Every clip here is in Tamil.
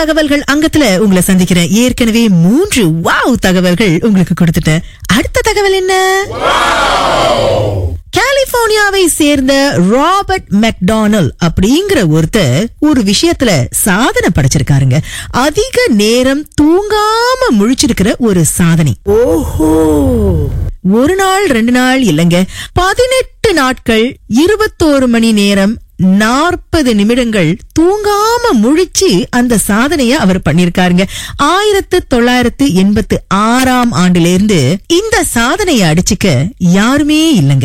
தகவல்கள் அங்கத்துல உங்களை சந்திக்கிறேன் ஏற்கனவே மூன்று வாவ் தகவல்கள் உங்களுக்கு கொடுத்துட்டேன் அடுத்த தகவல் என்ன கலிபோர்னியாவை சேர்ந்த ராபர்ட் மெக்டானல் அப்படிங்கிற ஒருத்தர் ஒரு விஷயத்துல சாதனை படைச்சிருக்காருங்க அதிக நேரம் தூங்காம முழிச்சிருக்கிற ஒரு சாதனை ஓஹோ ஒரு நாள் ரெண்டு நாள் இல்லைங்க பதினெட்டு நாட்கள் இருபத்தோரு மணி நேரம் நாற்பது நிமிடங்கள் தூங்காம முழிச்சு அந்த சாதனைய அவர் பண்ணிருக்காருங்க ஆயிரத்து தொள்ளாயிரத்து எண்பத்து ஆறாம் ஆண்டிலிருந்து இந்த சாதனையை அடிச்சுக்க யாருமே இல்லைங்க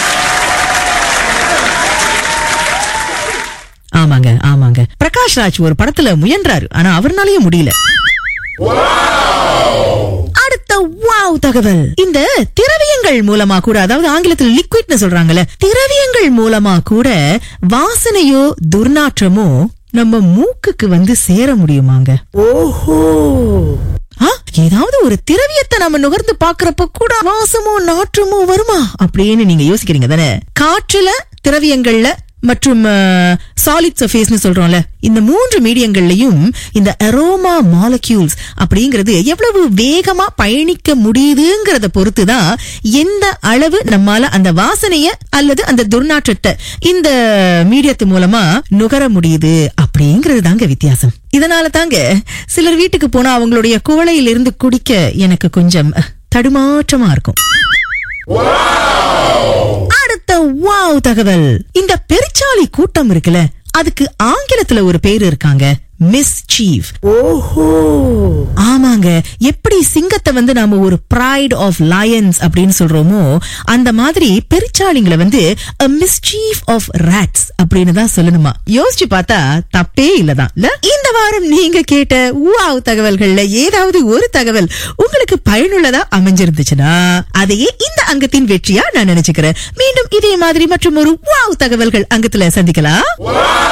ஆமாங்க ஆமாங்க பிரகாஷ் ராஜ் ஒரு படத்துல முயன்றாரு ஆனா அவர்னாலயும் முடியல அடுத்த வாவ் தகவல் இந்த திரவியங்கள் மூலமா கூட அதாவது ஆங்கிலத்தில் லிக்விட்னு சொல்றாங்கல்ல திரவியங்கள் மூலமா கூட வாசனையோ துர்நாற்றமோ நம்ம மூக்குக்கு வந்து சேர முடியுமாங்க ஓஹோ ஆ, ஏதாவது ஒரு திரவியத்தை நம்ம நுகர்ந்து பாக்குறப்ப கூட வாசமோ நாற்றமோ வருமா அப்படின்னு நீங்க யோசிக்கிறீங்க தானே காற்றுல திரவியங்கள்ல மற்றும் சாலிட் சர்ஃபேஸ்னு சொல்றோம்ல இந்த மூன்று மீடியங்கள்லயும் இந்த அரோமா மாலக்யூல்ஸ் அப்படிங்கிறது எவ்வளவு வேகமா பயணிக்க முடியுதுங்கிறத பொறுத்து தான் எந்த அளவு நம்மால அந்த வாசனைய அல்லது அந்த துர்நாற்றத்தை இந்த மீடியத்து மூலமா நுகர முடியுது அப்படிங்கிறது தாங்க வித்தியாசம் இதனால தாங்க சிலர் வீட்டுக்கு போனா அவங்களுடைய குவளையிலிருந்து குடிக்க எனக்கு கொஞ்சம் அஹ், தடுமாற்றமா இருக்கும் அடுத்த வாவ் தகவல் இந்த பெருச்சாளி கூட்டம் இருக்குல்ல அதுக்கு ஆங்கிலத்துல ஒரு பேரு இருக்காங்க மிஸ் சீஃப் ஓஹோ ஆமாங்க எப்படி சிங்கத்தை வந்து நாம ஒரு pride ஆஃப் lions அப்படின்னு சொல்றோமோ அந்த மாதிரி பெருச்சாளிங்களை வந்து a mischief ஆஃப் rats அப்படின்னு தான் சொல்லணுமா யோசிச்சு பார்த்தா தப்பே இல்லதான் இல்ல இந்த வாரம் நீங்க கேட்ட வாவ் தகவல்கள்ல ஏதாவது ஒரு தகவல் உங்களுக்கு பயனுள்ளதா அமைஞ்சிருந்துச்சுன்னா அதையே இந்த அங்கத்தின் வெற்றியா நான் நினைச்சுக்கிறேன் மீண்டும் இதே மாதிரி மற்றும் ஒரு வாவ் தகவல்கள் அங்கத்துல சந்திக்கலாம்